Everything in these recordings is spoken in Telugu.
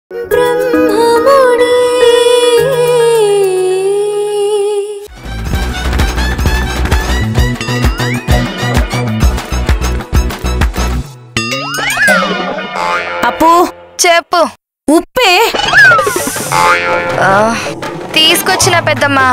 బ్రహ్మముడే అప్పు చెప్పు ఉప్పే ఆ, తీసుకొచ్చిన పెద్దమ్మా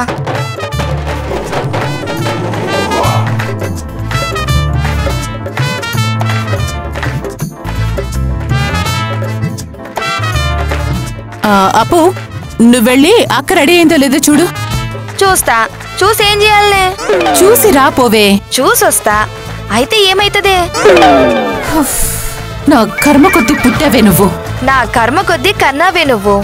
ఆ, అప్పు నువ్వు వెళ్ళి అక్క రెడీ అయిందో లేదో చూడు చూస్తా చూసి ఏం చేయాలనే చూసి రా పోవే చూసొస్తా అయితే ఏమైతదే నా కర్మ కొద్ది పుట్టావే నువ్వు నా కర్మ కొద్దీ కన్నావే నువ్వు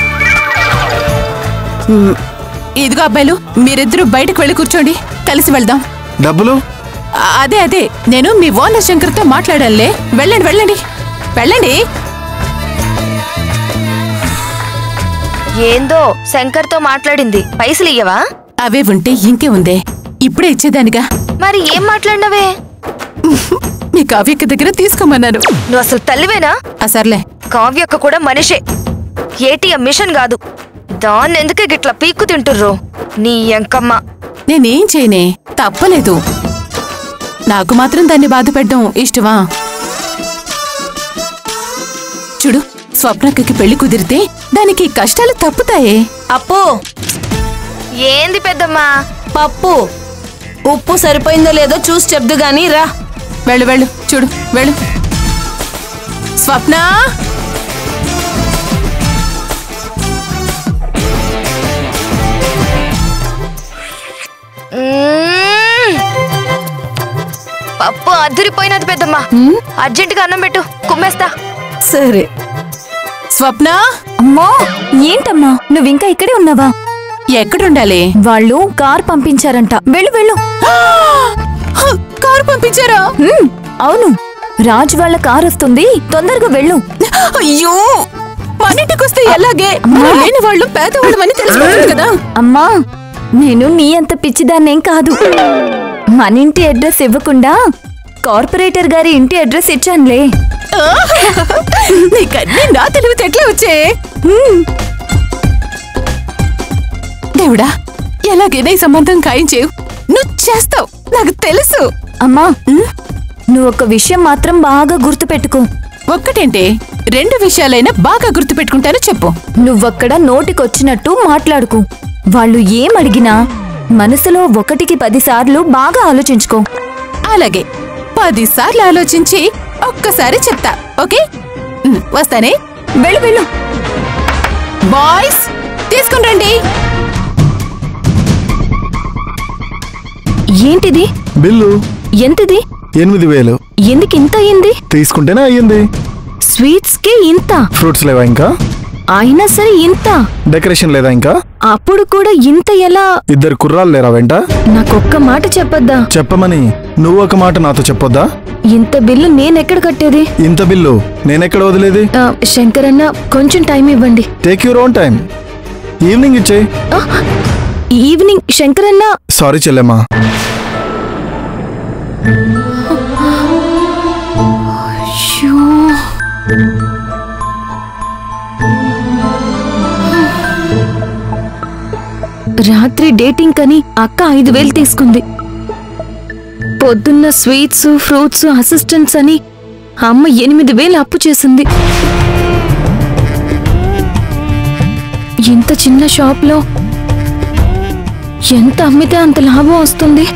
మ్, ఇదిగో అబ్బాయిలు మీరిద్దరూ బయటకు వెళ్ళి కూర్చోండి కలిసి వెళ్దాం డబ్బులు ఆ, అదే అదే నేను మీ ఓనర్ శంకర్తో మాట్లాడాలే వెళ్ళండి వెళ్ళండి వెళ్ళండి ఏందో శంకర్తో మాట్లాడింది పైసలు ఇయ్యవా అవే ఉంటే ఇంకే ఉందే ఇప్పుడే ఇచ్చేదానిగా మరి ఏం మాట్లాడినవే మీ కావ్యక్క దగ్గర తీసుకోమన్నాను నువ్వు అసలు తల్లివేనా ఆ సర్లే కావ్యక్క కూడా మనిషే ఏటీఎం మిషన్ కాదు దాన్ని ఎందుకే గిట్లా పీక్కు తింటుర్రు నీ ఎంకమ్మ నేనేం చేయనే తప్పలేదు నాకు మాత్రం దాన్ని బాధ పెట్టడం ఇష్టమా చూడు స్వప్నక్కకి పెళ్లి కుదిరితే దానికి కష్టాలు తప్పుతాయే అప్పు ఏంది పెద్దమ్మా పప్పు ఉప్పు సరిపోయిందో లేదో చూసి చెప్దు గాని రా వెళ్ళు వెళ్ళు చూడు వెళ్ళు స్వప్న మ్మ్. పప్పు అదిరిపోయినది పెద్దమ్మా అర్జెంటుగా అన్నం పెట్టు కుమ్మేస్తా సరే స్వప్న అమ్మా ఏంటమ్మా నువ్వు ఇంకా ఇక్కడే ఉన్నావా ఎక్కడుండాలి వాళ్ళు కార్ పంపించారంట వెళ్ళు వెళ్ళు హ, కారు పంపించారా హ్మ్, అవును రాజ్ వాళ్ళ కార్ వస్తుంది తొందరగా వెళ్ళు అయ్యో మన ఇంటికి వస్తే ఎలాగే మనం లేని వాళ్ళు పేదవాళ్ళమని తెలిసిపోతుంది కదా అమ్మా నేను నీ అంత పిచ్చిదాన్నేం కాదు మన ఇంటి అడ్రస్ ఇవ్వకుండా కార్పొరేటర్ గారి ఇంటి అడ్రస్ ఇచ్చానులే నీకన్నీ నా తెలివితేటలే వచ్చే దేవుడా ఎలాగైనా ఈ సంబంధం ఖాయం చేయు నువ్వు చేస్తావు నాకు తెలుసు అమ్మా నువ్వు ఒక విషయం మాత్రం బాగా గుర్తుపెట్టుకో ఒక్కటేంటే రెండు విషయాలైనా బాగా గుర్తుపెట్టుకుంటానో చెప్పు నువ్వక్కడ నోటికొచ్చినట్టు మాట్లాడుకు వాళ్ళు ఏం అడిగినా మనసులో ఒకటికి పదిసార్లు బాగా ఆలోచించుకో అలాగే పదిసార్లు ఆలోచించి ఒక్కసారి చెప్తా ఓకే ఉమ్, వస్తానే వెళ్ళు వెళ్ళు బాయ్స్ తీసుకుని రండి ఏంటిది బిల్లు ఎంతది ఎనిమిది వేలు ఎందుకు ఇంత అయింది తీసుకుంటేనే అయ్యింది స్వీట్స్ కి ఇంత ఫ్రూట్స్ లేవా ఇంకా అయినా సరే ఇంత డెకరేషన్ లేదా ఇంకా అప్పుడు కూడా ఇంత ఎలా ఇద్దరు కుర్రాలు లేరా వెంట నాకొక్క మాట చెప్పొద్దా చెప్పమని నువ్వు ఒక మాట నాతో చెప్పొద్దా ఇంత బిల్లు నేనెక్కడ కట్టేది ఇంత బిల్లు నేనెక్కడ వదిలేది ఆ, శంకర్ అన్న కొంచెం టైం ఇవ్వండి take your own time evening ఇచ్చేయి ఆ, ఈవినింగ్ శంకర్ అన్న సారీ చెల్లెమ్మా అయ్యో. రాత్రి డేటింగ్ కని అక్క ఐదు వేలు తీసుకుంది పొద్దున్న స్వీట్స్ ఫ్రూట్స్ అసిస్టెంట్స్ అని అమ్మ ఎనిమిది వేలు అప్పు చేసింది ఇంత చిన్న షాప్లో ఎంత అమ్మితే అంత లాభం వస్తుంది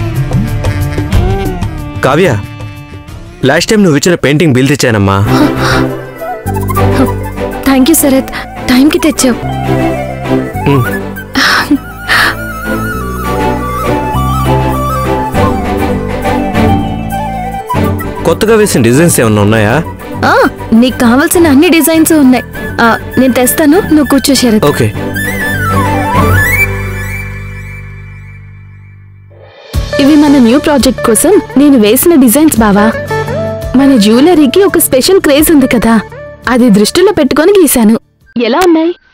కావ్య లాస్ట్ టైం నువ్వు ఇచ్చిన పెయింటింగ్ బిల్ తెచ్చానమ్మా థ్యాంక్ యూ శరత్ టైంకి తెచ్చావు ఉమ్. కొత్తగా వేసిన డిజైన్స్ ఏమన్నా ఉన్నాయా ఆ, నీకు కావలసిన అన్ని డిజైన్స్ ఉన్నాయి ఆ, నేను తెస్తాను నువ్వు కూర్చో శరత్ ఓకే ఇవి మన న్యూ ప్రాజెక్ట్ కోసం నేను వేసిన డిజైన్స్ బావా మన జ్యువెలరీకి ఒక స్పెషల్ క్రేజ్ ఉంది కదా అది దృష్టిలో పెట్టుకొని గీశాను ఎలా ఉన్నాయి